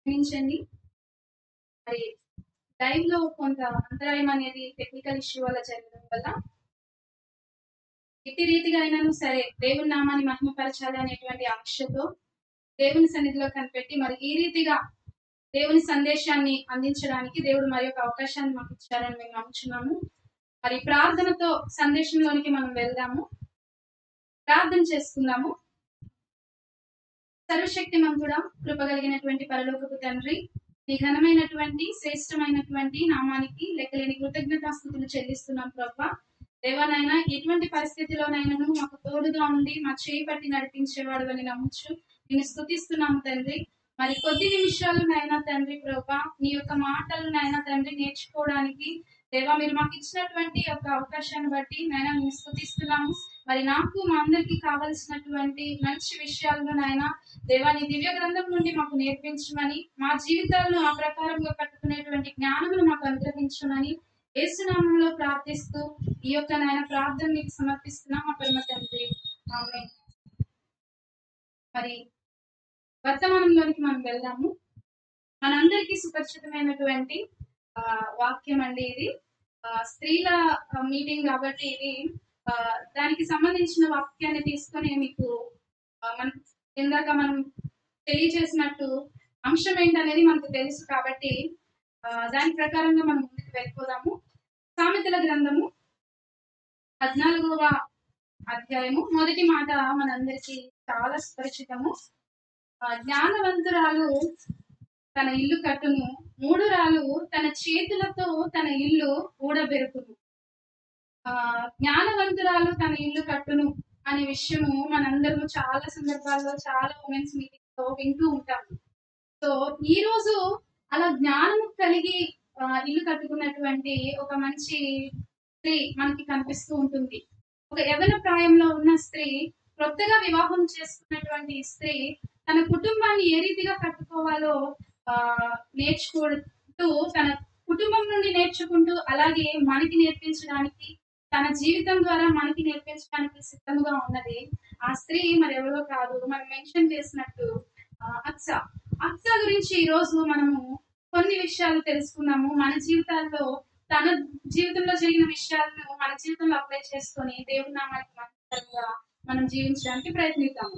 క్షమించండి మరి లైవ్ లో కొంత అంతరాయం అనేది టెక్నికల్ ఇష్యూ వల్ల జరగడం వల్ల ఇట్టి రీతిగా అయినాను సరే దేవుని నామాన్ని మహిమపరచాలి అనేటువంటి ఆశతో దేవుని సన్నిధిలో కనిపెట్టి మరి ఈ రీతిగా దేవుని సందేశాన్ని అందించడానికి దేవుడు మరి ఒక అవకాశాన్ని మాకు ఇచ్చారని మేము నమ్ముచున్నాము మరి ప్రార్థనతో సందేశంలోనికి మనం వెళ్దాము ప్రార్థన చేసుకుందాము సర్వశక్తి మంతుడా కృప కలిగినటువంటి పరలోకపు తండ్రి నీ ఘనమైనటువంటి శ్రేష్టమైనటువంటి నామానికి లెక్కలేని కృతజ్ఞతాస్థుతులు చెల్లిస్తున్నాం ప్రభా దేవానైనా ఎటువంటి పరిస్థితిలోనైనాను మాకు తోడుగా ఉండి మా చేయి పట్టి నడిపించేవాడు అని నమ్ముచు నేను స్థుతిస్తున్నాము తండ్రి మరి కొద్ది నిమిషాలునైనా తండ్రి ప్రభా నీ యొక్క మాటలనైనా తండ్రి నేర్చుకోవడానికి దేవా మీరు మాకు ఇచ్చినటువంటి యొక్క అవకాశాన్ని బట్టి నైనా మేము స్థుతిస్తున్నాము మరి నాకు మా అందరికి కావలసినటువంటి మంచి విషయాలను నాయన దేవా నీ దివ్య గ్రంథం నుండి మాకు నేర్పించమని మా జీవితాలను ఆ ప్రకారంగా కట్టుకునేటువంటి జ్ఞానమును మాకు అనుగ్రహించమని యేసునామంలో ప్రార్థిస్తూ ఈ యొక్క నాయన ప్రార్థన మీకు సమర్పిస్తున్నాం మా పరమ తండ్రి ఆమేన్. మరి వర్తమానంలోనికి మనం వెళ్దాము మనందరికీ సుపరిచితమైనటువంటి ఆ, వాక్యం అండి ఇది ఆ, స్త్రీల మీటింగ్ కాబట్టి ఇది ఆ, దానికి సంబంధించిన వాక్యాన్ని తీసుకొని మీకు ఆ, మనం ఇందాక మనం తెలియజేసినట్టు అంశం ఏంటనేది మనకు తెలుసు కాబట్టి ఆ, దాని ప్రకారంగా మనం ముందుకు వెళ్ళిపోదాము సామెతల గ్రంథము పద్నాలుగవ అధ్యాయము మొదటి మాట మనందరికీ చాలా సుపరిచితము ఆ, జ్ఞానవంతురాలు తన ఇల్లు కట్టును మూడు రాలు తన చేతులతో తన ఇల్లు ఊడబెరుకును ఆ జ్ఞానవంతురాలు తన ఇల్లు కట్టును అనే విషయము మనందరము చాలా సందర్భాల్లో చాలా ఉమెన్స్ మీటింగ్ లో వింటూ ఉంటాము సో ఈ రోజు అలా జ్ఞానము కలిగి ఆ, ఇల్లు కట్టుకున్నటువంటి ఒక మంచి స్త్రీ మనకి కనిపిస్తూ ఉంటుంది ఒక యవన ప్రాయంలో ఉన్న స్త్రీ కొత్తగా వివాహం చేసుకున్నటువంటి స్త్రీ తన కుటుంబాన్ని ఏ రీతిగా కట్టుకోవాలో ఆ నేర్చుకుంటూ తన కుటుంబం నుండి నేర్చుకుంటూ అలాగే మనకి నేర్పించడానికి తన జీవితం ద్వారా మనకి నేర్పించడానికి సిద్ధంగా ఉన్నది ఆ స్త్రీ మరి ఎవరో కాదు మనం మెన్షన్ చేసినట్టు ఆ, అక్స అక్స గురించి ఈ రోజు మనము కొన్ని విషయాలు తెలుసుకున్నాము మన జీవితాల్లో తన జీవితంలో జరిగిన విషయాలను మన జీవితంలో అప్లై చేసుకొని దేవుడి నామానికి మంచిగా మనం జీవించడానికి ప్రయత్నిద్దాము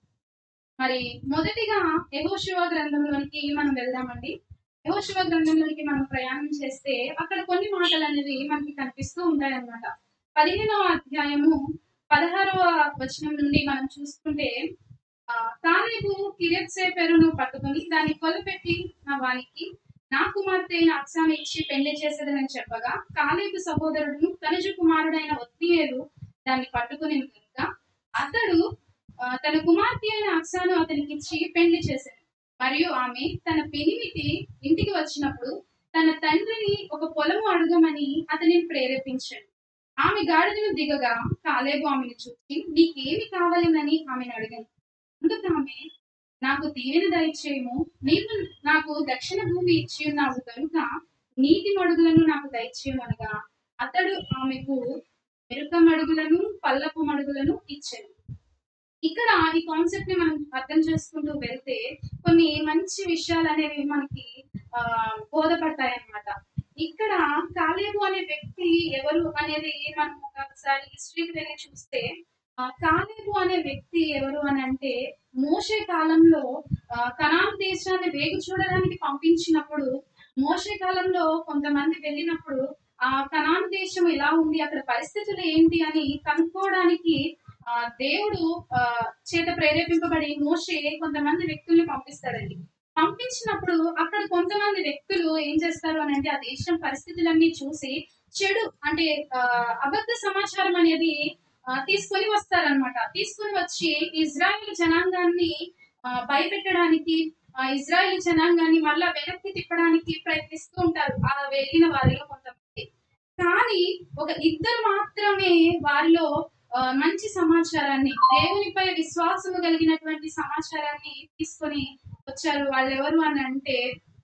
మరి మొదటిగా యహోశివ గ్రంథంలోనికి మనం వెళ్దామండి యహోశివ గ్రంథంలోనికి మనం ప్రయాణం చేస్తే అక్కడ కొన్ని మాటలు అనేవి మనకి కనిపిస్తూ ఉంటాయి అన్నమాట పదిహేనవ అధ్యాయము పదహారవ వచనం నుండి మనం చూసుకుంటే ఆ, కాలేబు కిరెత్సేపెరును పట్టుకొని దాన్ని కొలపెట్టి నా వానికి నా కుమార్తె అయిన అక్సాను ఇచ్చి పెళ్లి చేసేదని చెప్పగా కాలేబు సహోదరుడు తనుజు కుమారుడైన ఒత్నియేలు దాన్ని పట్టుకుని కనుక అతడు ఆ, తన కుమార్తె అయిన అక్సాను అతనికి ఇచ్చి పెళ్లి చేశాడు మరియు ఆమె తన పెనిమిటి ఇంటికి వచ్చినప్పుడు తన తండ్రిని ఒక పొలము అడగమని అతనిని ప్రేరేపించాడు ఆమె గాడిదను దిగగా కాలేబు ఆమెను చూసి నీకేమి కావాలనని ఆమెను అడిగాను అందుకు ఆమె నాకు దీవెన దయచేయము నీవు నాకు దక్షిణ భూమి ఇచ్చి ఉన్నావు కనుక నీటి మడుగులను నాకు దయచేయమనగా అతడు ఆమెకు ఎరుక మడుగులను పల్లపు మడుగులను ఇచ్చాడు ఇక్కడ ఈ కాన్సెప్ట్ ని మనం అర్థం చేసుకుంటూ వెళ్తే కొన్ని మంచి విషయాలు అనేవి మనకి ఆ బోధపడతాయి అన్నమాట ఇక్కడ కాలేబు అనే వ్యక్తి ఎవరు అనేది మనం ఒకసారి హిస్టరీకి వెళ్ళి చూస్తే ఆ, కాలేబు అనే వ్యక్తి ఎవరు అని అంటే మోషే కాలంలో ఆ, కనాన్ దేశాన్ని వేగు చూడడానికి పంపించినప్పుడు మోషే కాలంలో కొంతమంది వెళ్ళినప్పుడు ఆ కనాన్ దేశం ఎలా ఉంది అక్కడ పరిస్థితులు ఏంటి అని కనుక్కోవడానికి ఆ దేవుడు ఆ చేత ప్రేరేపింపబడి మోషే కొంతమంది వ్యక్తుల్ని పంపిస్తాడండి పంపించినప్పుడు అక్కడ కొంతమంది వ్యక్తులు ఏం చేస్తారు అని అంటే ఆ దేశం పరిస్థితులన్నీ చూసి చెడు అంటే ఆ, అబద్ధ సమాచారం అనేది ఆ, తీసుకొని వస్తారనమాట తీసుకొని వచ్చి ఇజ్రాయిల్ జనాంగాన్ని ఆ, భయపెట్టడానికి ఆ ఇజ్రాయిల్ జనాంగాన్ని మళ్ళా వెనక్కి తిప్పడానికి ప్రయత్నిస్తూ ఉంటారు ఆ వెళ్ళిన వారిలో కొంతమంది కానీ ఒక ఇద్దరు మాత్రమే వారిలో ఆ, మంచి సమాచారాన్ని దేవునిపై విశ్వాసము కలిగినటువంటి సమాచారాన్ని తీసుకొని వచ్చారు వాళ్ళు ఎవరు అని అంటే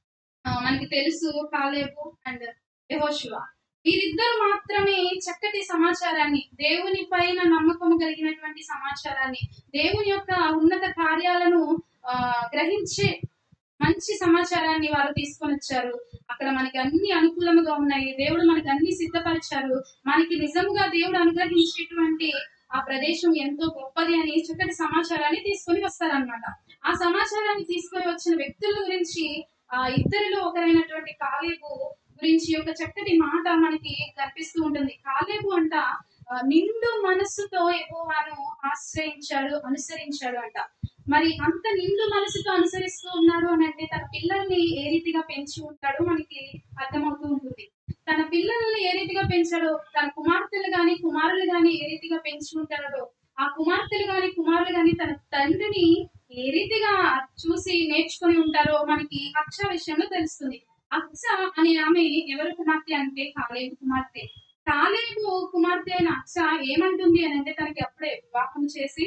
ఆ, మనకి తెలుసు కాలేబు అండ్ యెహోషువ వీరిద్దరు మాత్రమే చక్కటి సమాచారాన్ని దేవుని పైన నమ్మకం కలిగినటువంటి సమాచారాన్ని దేవుని యొక్క ఉన్నత కార్యాలను ఆ, గ్రహించే మంచి సమాచారాన్ని వారు తీసుకొని వచ్చారు అక్కడ మనకి అన్ని అనుకూలముగా ఉన్నాయి దేవుడు మనకి అన్ని సిద్ధపరిచారు మనకి నిజంగా దేవుడు అనుగ్రహించేటువంటి ఆ ప్రదేశం ఎంతో గొప్పది అని చక్కటి సమాచారాన్ని తీసుకొని వస్తారనమాట ఆ సమాచారాన్ని తీసుకొని వచ్చిన వ్యక్తుల గురించి ఆ ఇద్దరిలో ఒకరైనటువంటి కాలేబు గురించి ఒక చక్కటి మాట మనకి కనిపిస్తూ ఉంటుంది కాలేబు అంట ఆ, నిండు మనస్సుతో యెహోవాను ఆశ్రయించాడు అనుసరించాడు అంట మరి అంత నిండు మనసుతో అనుసరిస్తూ ఉన్నాడు అని అంటే తన పిల్లల్ని ఏ రీతిగా పెంచి ఉంటాడో మనకి అర్థమవుతూ ఉంటుంది తన పిల్లల్ని ఏ రీతిగా పెంచాడో తన కుమార్తెలు గాని కుమారులు గాని ఏ రీతిగా పెంచి ఉంటాడో ఆ కుమార్తెలు గాని కుమారులు గాని తన తండ్రిని ఏ రీతిగా చూసి నేర్చుకొని ఉంటారో మనకి అక్ష విషయంలో తెలుస్తుంది అక్ష అనే ఆమె ఎవరు కుమార్తె అంటే కాలేబు కుమార్తె కాలేబు కుమార్తె అయిన అక్ష ఏమంటుంది అని అంటే తనకి అప్పుడే వివాహం చేసి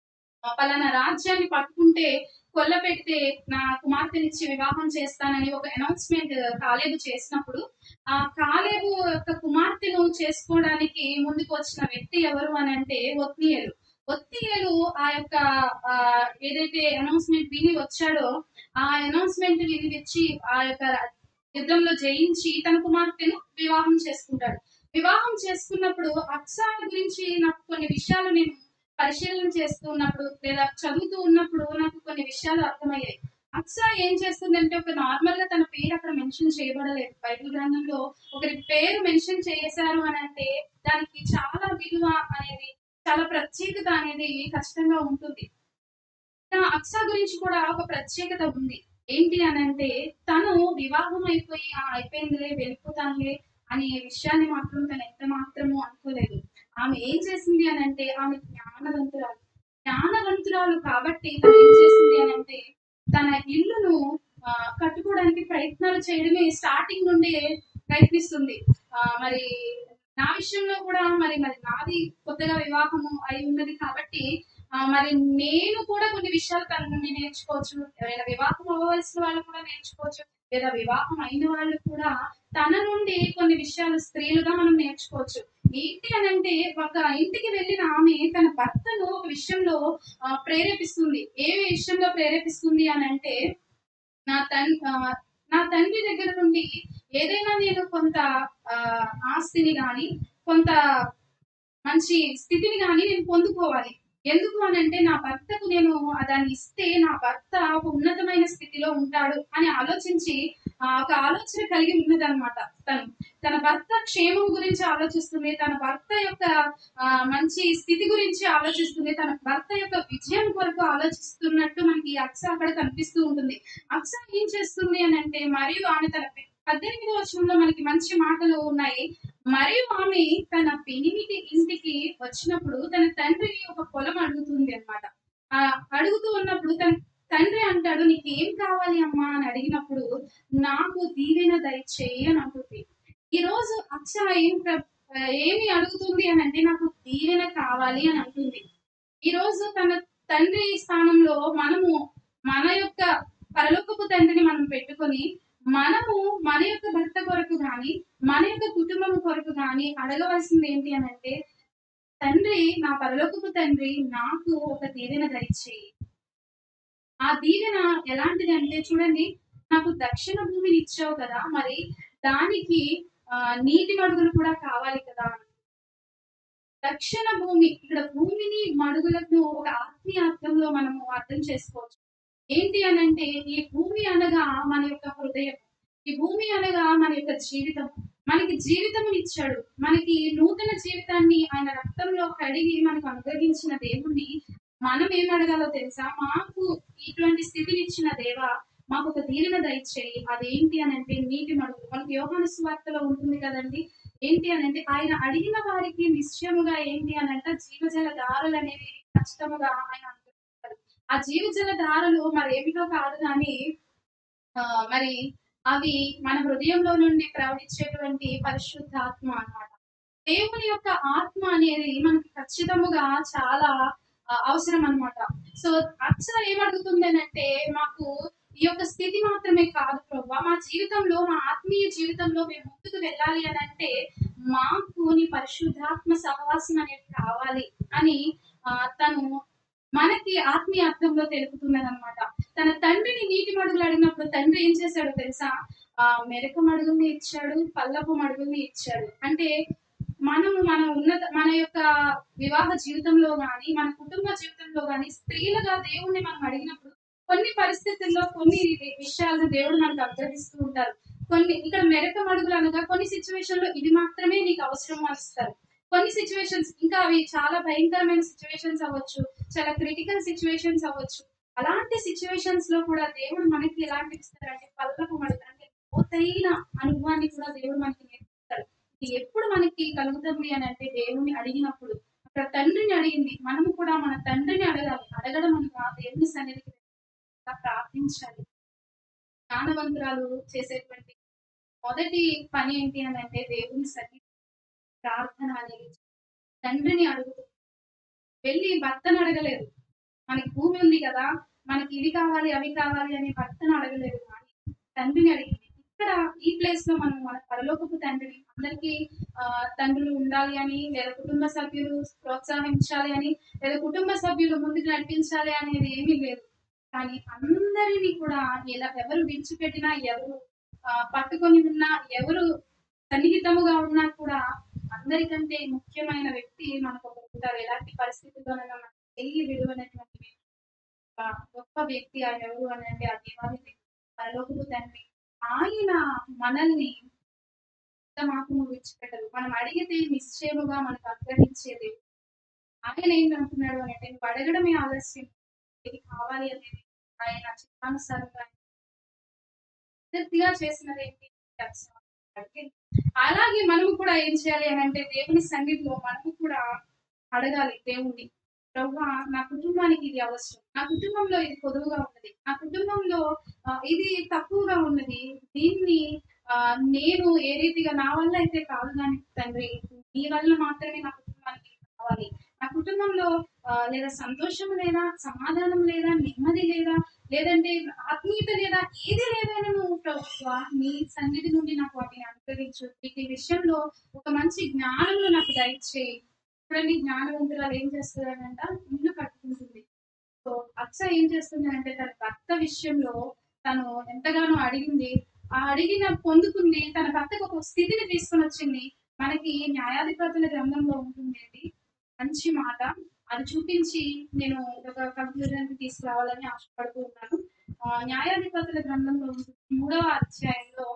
ఆ పలానా రాజ్యాన్ని పట్టుకుంటే కొల్ల పెడితే నా కుమార్తెనిచ్చి వివాహం చేస్తానని ఒక అనౌన్స్మెంట్ కాలేబు చేసినప్పుడు ఆ కాలేబు యొక్క కుమార్తెను చేసుకోవడానికి ముందుకు వచ్చిన వ్యక్తి ఎవరు అని అంటే ఒత్నియలు ఒత్నియలు ఆ యొక్క ఆ, ఏదైతే అనౌన్స్మెంట్ విని వచ్చాడో ఆ అనౌన్స్మెంట్ విని వచ్చి ఆ యొక్క యుద్ధంలో జయించి తన కుమార్తెను వివాహం చేసుకుంటాడు వివాహం చేసుకున్నప్పుడు అక్సా గురించి నాకు కొన్ని విషయాలు నేను పరిశీలన చేస్తూ ఉన్నప్పుడు లేదా చదువుతూ ఉన్నప్పుడు నాకు కొన్ని విషయాలు అర్థమయ్యాయి అక్సా ఏం చేస్తుందంటే ఒక నార్మల్ గా తన పేరు అక్కడ మెన్షన్ చేయబడలేదు బైబిల్ గ్రంథంలో ఒకరి పేరు మెన్షన్ చేశారు అని అంటే దానికి చాలా విలువ అనేది చాలా ప్రత్యేకత అనేది ఖచ్చితంగా ఉంటుంది ఇంకా అక్సా గురించి కూడా ఒక ప్రత్యేకత ఉంది ఏంటి అని అంటే తను వివాహం అయిపోయి "ఆ, అయిపోయిందిలే వెళ్ళిపోతానులే అనే విషయాన్ని మాత్రం తను ఎంత మాత్రము అనుకోలేదు ఆమె ఏం చేసింది అని అంటే ఆమె జ్ఞానవంతురాలు జ్ఞానవంతురాలు కాబట్టి తను ఏం చేసింది అని అంటే తన ఇల్లును ఆ, కట్టుకోవడానికి ప్రయత్నాలు చేయడమే స్టార్టింగ్ నుండి ప్రయత్నిస్తుంది ఆ, మరి నా విషయంలో కూడా మరి మరి నాది కొత్తగా వివాహము అయి ఉన్నది కాబట్టి ఆ, మరి నేను కూడా కొన్ని విషయాలు తన నుండి నేర్చుకోవచ్చు ఎవరైనా వివాహం అవ్వవలసిన వాళ్ళు కూడా నేర్చుకోవచ్చు లేదా వివాహం అయిన వాళ్ళు కూడా తన నుండి కొన్ని విషయాలు స్త్రీలుగా మనం నేర్చుకోవచ్చు ఏంటి అని అంటే ఒక ఇంటికి వెళ్ళిన ఆమె తన భర్తను ఒక విషయంలో ఆ, ప్రేరేపిస్తుంది ఏ విషయంలో ప్రేరేపిస్తుంది అని అంటే నా తన్ ఆ, నా తండ్రి దగ్గర నుండి ఏదైనా నేను కొంత ఆ, ఆస్తిని గాని కొంత మంచి స్థితిని గాని నేను పొందుకోవాలి ఎందుకు అని అంటే నా భర్తకు నేను దాన్ని ఇస్తే నా భర్త ఒక ఉన్నతమైన స్థితిలో ఉంటాడు అని ఆలోచించి ఆ, ఒక ఆలోచన కలిగి ఉన్నదన్నమాట తను తన భర్త క్షేమం గురించి ఆలోచిస్తుంది తన భర్త యొక్క ఆ, మంచి స్థితి గురించి ఆలోచిస్తుంది తన భర్త యొక్క విజయం కొరకు ఆలోచిస్తున్నట్టు మనకి ఈ అక్ష అక్కడ కనిపిస్తూ ఉంటుంది అక్ష ఏం చేస్తుంది అని అంటే మరియు ఆమె తన పె- పద్దెనిమిదో వచనంలో మనకి మంచి మాటలు ఉన్నాయి మరియు ఆమె తన పెనిమిటి ఇంటికి వచ్చినప్పుడు తన తండ్రిని ఒక పొలం అడుగుతుంది అనమాట ఆ అడుగుతూ ఉన్నప్పుడు తన తండ్రి అంటాడు నీకేం కావాలి అమ్మా అని అడిగినప్పుడు నాకు దీవెన దయచేయి అని అంటుంది ఈ రోజు అక్ష ఏం ప్ర- ఏమి అడుగుతుంది అని అంటే నాకు దీవెన కావాలి అని అంటుంది ఈ రోజు తన తండ్రి స్థానంలో మనము మన యొక్క పరలోకపు తండ్రిని మనం పెట్టుకొని మనము మన యొక్క భర్త కొరకు గాని మన యొక్క కుటుంబం కొరకు గాని అడగవలసింది ఏంటి అని అంటే తండ్రి నా పరలోకపు తండ్రి నాకు ఒక దీవెన దయచేయి ఆ దీవెన ఎలాంటిది అంటే చూడండి నాకు దక్షిణ భూమిని ఇచ్చావు కదా మరి దానికి ఆ, నీటి మడుగులు కూడా కావాలి కదా దక్షిణ భూమి ఇక్కడ భూమిని మడుగులను ఒక ఆత్మీయ అర్థంలో మనము అర్థం చేసుకోవచ్చు ఏంటి అని అంటే ఈ భూమి అనగా మన యొక్క హృదయం ఈ భూమి అనగా మన యొక్క జీవితం మనకి జీవితం ఇచ్చాడు మనకి నూతన జీవితాన్ని ఆయన రక్తంలో కడిగి మనకు అనుగ్రహించిన దేవుణ్ణి మనం ఏం అడగాలో తెలుసా మాకు ఇటువంటి స్థితిని ఇచ్చిన దేవా మాకు ఒక దీవెన దయచేయి అదేంటి అని అంటే నీటి మడుగు మనకి యోహాను సువార్తలో ఉంటుంది కదండి ఏంటి అని అంటే ఆయన అడిగిన వారికి నిశ్చయముగా ఏంటి అని అంటే జీవజల దారులు అనేవి ఖచ్చితంగా ఆయన అనుకుంటారు ఆ జీవజల దారులు మరి ఏమిటో కాదు కానీ ఆ, మరి అవి మన హృదయంలో నుండి ప్రవహించేటువంటి పరిశుద్ధాత్మ అన్నమాట దేవుని యొక్క ఆత్మ అనేది మనకి ఖచ్చితముగా చాలా ఆ, అవసరం అన్నమాట సో అక్షర ఏమడుగుతుంది అని అంటే మాకు ఈ యొక్క స్థితి మాత్రమే కాదు ప్రభా మా జీవితంలో మా ఆత్మీయ జీవితంలో మేము ముందుకు వెళ్ళాలి అని అంటే మాకు నీ పరిశుద్ధాత్మ సహవాసం అనేది కావాలి అని ఆ, తను మనకి ఆత్మీయ అర్థంలో తెలుపుతున్నది అనమాట తన తండ్రిని నీటి మడుగులు అడిగినప్పుడు తండ్రి ఏం చేశాడో తెలుసా ఆ మెరక మడుగుల్ని ఇచ్చాడు పల్లపు మడుగుల్ని ఇచ్చాడు అంటే మనము మన ఉన్నత మన యొక్క వివాహ జీవితంలో గాని మన కుటుంబ జీవితంలో గాని స్త్రీలుగా దేవుణ్ణి మనం అడిగినప్పుడు కొన్ని పరిస్థితుల్లో కొన్ని విషయాలను దేవుడు మనకు అనుగ్రహిస్తూ ఉంటారు కొన్ని ఇక్కడ మెరక మడుగులు అనగా కొన్ని సిచ్యువేషన్ లో ఇది మాత్రమే నీకు అవసరం అని ఇస్తారు కొన్ని సిచ్యువేషన్స్ ఇంకా అవి చాలా భయంకరమైన సిచ్యువేషన్స్ అవ్వచ్చు చాలా క్రిటికల్ సిచ్యువేషన్స్ అవ్వచ్చు అలాంటి సిచ్యువేషన్స్ లో కూడా దేవుడు మనకి ఎలాంటి ఇస్తారంటే పల్లపు మడుగు అంటే లోతైన అనుభవాన్ని కూడా దేవుడు మనకి నేర్పిస్తాడు ఇది ఎప్పుడు మనకి కలుగుతుంది అని అంటే దేవుని అడిగినప్పుడు అక్కడ తండ్రిని అడిగింది మనము కూడా మన తండ్రిని అడగాలి అడగడం అనగా దేవుని సన్నిధికి వెళ్ళి ప్రార్థించాలి జ్ఞానవంతురాలు చేసేటువంటి మొదటి పని ఏంటి అని అంటే దేవుని సన్నిధి ప్రార్థన అనేది తండ్రిని అడుగుతూ వెళ్ళి భర్తను అడగలేదు మనకి భూమి ఉంది కదా మనకి ఇవి కావాలి అవి కావాలి అని భర్తను అడగలేదు కానీ తండ్రిని అడిగింది ఇక్కడ ఈ ప్లేస్ లో మనం మన పరలోకపు తండ్రిని అందరికీ ఆ, తండ్రులు ఉండాలి అని లేదా కుటుంబ సభ్యులు ప్రోత్సహించాలి అని లేదా కుటుంబ సభ్యులు ముందుకు నడిపించాలి అనేది ఏమీ లేదు కానీ అందరినీ కూడా ఎలా ఎవరు విడిచిపెట్టినా ఎవరు ఆ, పట్టుకొని ఉన్నా ఎవరు సన్నిహితముగా ఉన్నా కూడా అందరికంటే ముఖ్యమైన వ్యక్తి మనకు ఒకరు ఉంటారు ఎలాంటి పరిస్థితుల్లోనైనా మనకు తెలియ విలువైనటువంటి వ్యక్తి. ఒక గొప్ప వ్యక్తి ఆయన ఎవరు అని అంటే ఆ దేవాది వ్యక్తి పరలోకపు తండ్రి ఆయన మనల్ని మాత్రము విడిచిపెట్టదు మనం అడిగితే నిశ్చయముగా మనకు అనుగ్రహించేది ఆయన ఏంటంటున్నాడు అని అంటే నువ్వు అడగడమే ఆలస్యం ఇది కావాలి అనేది ఆయన చిత్తానుసారంగా పూర్తిగా చేసినది ఏంటి అడిగింది. అలాగే మనము కూడా ఏం చేయాలి అని అంటే దేవుని సన్నిధిలో మనము కూడా అడగాలి దేవుణ్ణి ప్రభు నా కుటుంబానికి ఇది అవసరం నా కుటుంబంలో ఇది పొదువుగా ఉన్నది నా కుటుంబంలో ఆ, ఇది తక్కువగా ఉన్నది దీన్ని ఆ, నేను ఏ రీతిగా నా వల్ల అయితే కాదు కానీ తండ్రి నీ వల్ల మాత్రమే నా కుటుంబానికి ఇది కావాలి నా కుటుంబంలో ఆ, లేదా సంతోషం లేదా సమాధానం లేదా నెమ్మది లేదా లేదంటే ఆత్మీయత లేదా ఏది లేదని నువ్వు ప్రభుత్వ నీ సన్నిధి నుండి నాకు వాటిని అనుగ్రహించు వీటి విషయంలో ఒక మంచి జ్ఞానంలో నాకు దయచేయి చూడండి జ్ఞానవంతురాలు ఏం చేస్తుందనంట ఇల్లు కట్టుకుంటుంది సో అచ్చ ఏం చేస్తుంది అంటే తన భర్త విషయంలో తను ఎంతగానో అడిగింది ఆ అడిగిన పొందుకుంది తన భర్తకు ఒక స్థితిని తీసుకొని వచ్చింది మనకి న్యాయాధిపతుల గ్రంథంలో ఉంటుంది అండి మంచి మాట అది చూపించి నేను ఒక కంక్లూజన్ తీసుకురావాలని ఆశపడుతూ ఉన్నాను ఆ, న్యాయాధిపతుల గ్రంథంలో ఉంటుంది మూడవ అధ్యాయంలో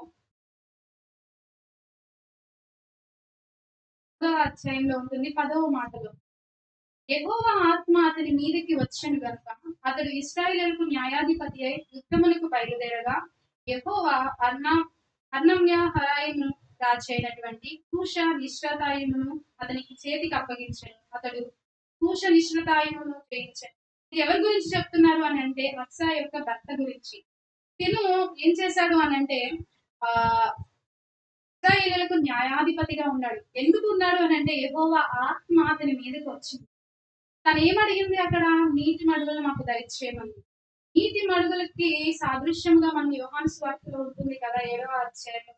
మూడవ అధ్యాయంలో ఉంటుంది పదవ మాటలో యెహోవా ఆత్మ అతని మీదకి వచ్చను గనుక అతడు ఇస్రాయేలుకు న్యాయాధిపతి అయి యుద్ధములకు బయలుదేరగా యెహోవా అర్ణ అర్ణమ్య హరాయిము రాజైనటువంటి కూష నిశ్రతాయుమును అతనికి చేతికి అప్పగించాను అతడు కూష నిశ్రతాయుమును చేయించాను ఇది ఎవరి గురించి చెప్తున్నారు అని అంటే అక్స యొక్క భర్త గురించి తిను ఏం చేశాడు అని అంటే ఆ ఇస్రాయేలులకు న్యాయాధిపతిగా ఉన్నాడు ఎందుకు ఉన్నాడు అని అంటే యెహోవా ఆత్మ అతని మీదకి వచ్చింది తను ఏమడిగింది అక్కడ నీటి మడుగులు మాకు దయచేయమని నీటి మడుగులకి సాదృశ్యంగా మన యోహాను స్వార్థలో ఉంటుంది కదా ఏడవ అధ్యాయంలో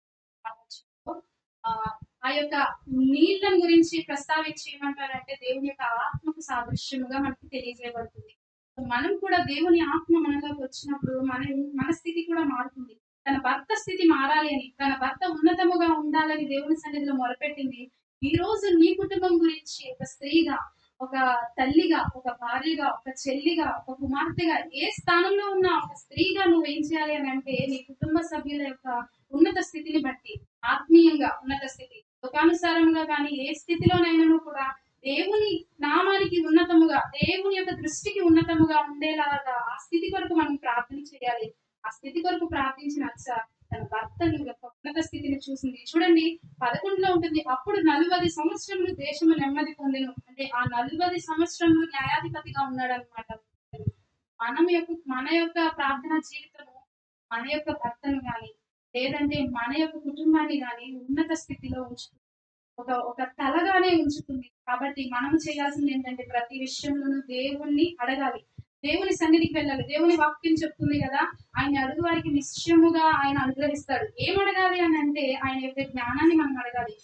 ఆ, ఆ యొక్క నీళ్ళని గురించి ప్రస్తావించి ఏమంటారంటే దేవుని యొక్క ఆత్మకు సాదృశ్యముగా మనకి తెలియజేయబడుతుంది మనం కూడా దేవుని ఆత్మ మనలోకి వచ్చినప్పుడు మన మన స్థితి కూడా మారుతుంది తన భర్త స్థితి మారాలి అని తన భర్త ఉన్నతముగా ఉండాలని దేవుని సన్నిధిలో మొరపెట్టింది ఈ రోజు నీ కుటుంబం గురించి ఒక స్త్రీగా ఒక తల్లిగా ఒక భార్యగా ఒక చెల్లిగా ఒక కుమార్తెగా ఏ స్థానంలో ఉన్న ఒక స్త్రీగా నువ్వు ఏం చేయాలి అని అంటే నీ కుటుంబ సభ్యుల యొక్క ఉన్నత స్థితిని బట్టి ఆత్మీయంగా ఉన్నత స్థితి లోకానుసారంగా కానీ ఏ స్థితిలోనైనా కూడా దేవుని నామానికి ఉన్నతముగా దేవుని యొక్క దృష్టికి ఉన్నతముగా ఉండేలాగా ఆ స్థితి కొరకు మనం ప్రార్థన చేయాలి ఆ స్థితి కొరకు ప్రార్థించిన అచ్చ తన భర్తను యొక్క ఉన్నత స్థితిని చూసింది చూడండి పదకొండులో ఉంటుంది అప్పుడు నలువది సంవత్సరములు దేశము నెమ్మది పొందెను అంటే ఆ నలువది సంవత్సరములు న్యాయాధిపతిగా ఉన్నాడు అనమాట మనం యొక్క మన యొక్క ప్రార్థన జీవితము మన యొక్క భర్తను కానీ లేదంటే మన యొక్క కుటుంబాన్ని కానీ ఉన్నత స్థితిలో ఉంచుతుంది ఒక ఒక తలగానే ఉంచుతుంది కాబట్టి మనం చేయాల్సింది ఏంటంటే ప్రతి విషయంలోనూ దేవుణ్ణి అడగాలి దేవుని సన్నిధికి వెళ్ళాలి దేవుని వాక్యం చెప్తుంది కదా ఆయన అడుగు వారికి నిశ్చయముగా ఆయన అనుగ్రహిస్తాడు ఏం అడగాలి అని అంటే ఆయన యొక్క జ్ఞానాన్ని మనం అడగాలి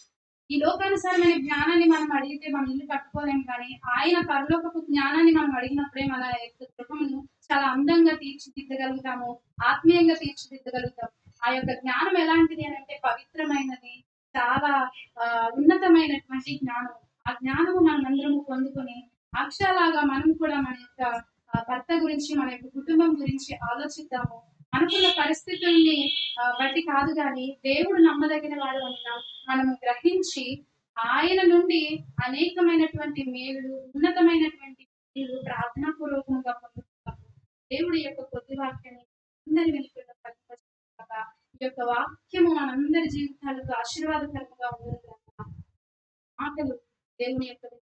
ఈ లోకానుసారమైన జ్ఞానాన్ని మనం అడిగితే మనం ఇల్లు కట్టుకోలేం కానీ ఆయన పరలోకపు జ్ఞానాన్ని మనం అడిగినప్పుడే మన యొక్క గృహమును చాలా అందంగా తీర్చిదిద్దగలుగుతాము ఆత్మీయంగా తీర్చిదిద్దగలుగుతాం ఆ యొక్క జ్ఞానం ఎలాంటిది అని అంటే పవిత్రమైనది చాలా ఆ, ఉన్నతమైనటువంటి జ్ఞానం ఆ జ్ఞానము మనం అందరము పొందుకొని అక్షరాలాగా మనం కూడా మన యొక్క ఆ, భర్త గురించి మన యొక్క కుటుంబం గురించి ఆలోచిద్దాము అనుకున్న పరిస్థితుల్ని ఆ, బట్టి కాదు కానీ దేవుడు నమ్మదగిన వాడు అన్న మనము గ్రహించి ఆయన నుండి అనేకమైనటువంటి మేలు ఉన్నతమైనటువంటి మేలు ప్రార్థనాపూర్వకంగా పొందుతాము దేవుడి యొక్క కొద్ది వాక్యాన్ని అందరి వెనుకల్లో ప్రతిపక్షించాక ఈ యొక్క వాక్యము మనందరి జీవితాలకు ఆశీర్వాదకరంగా ఉండదు మాటలు దేవుని యొక్క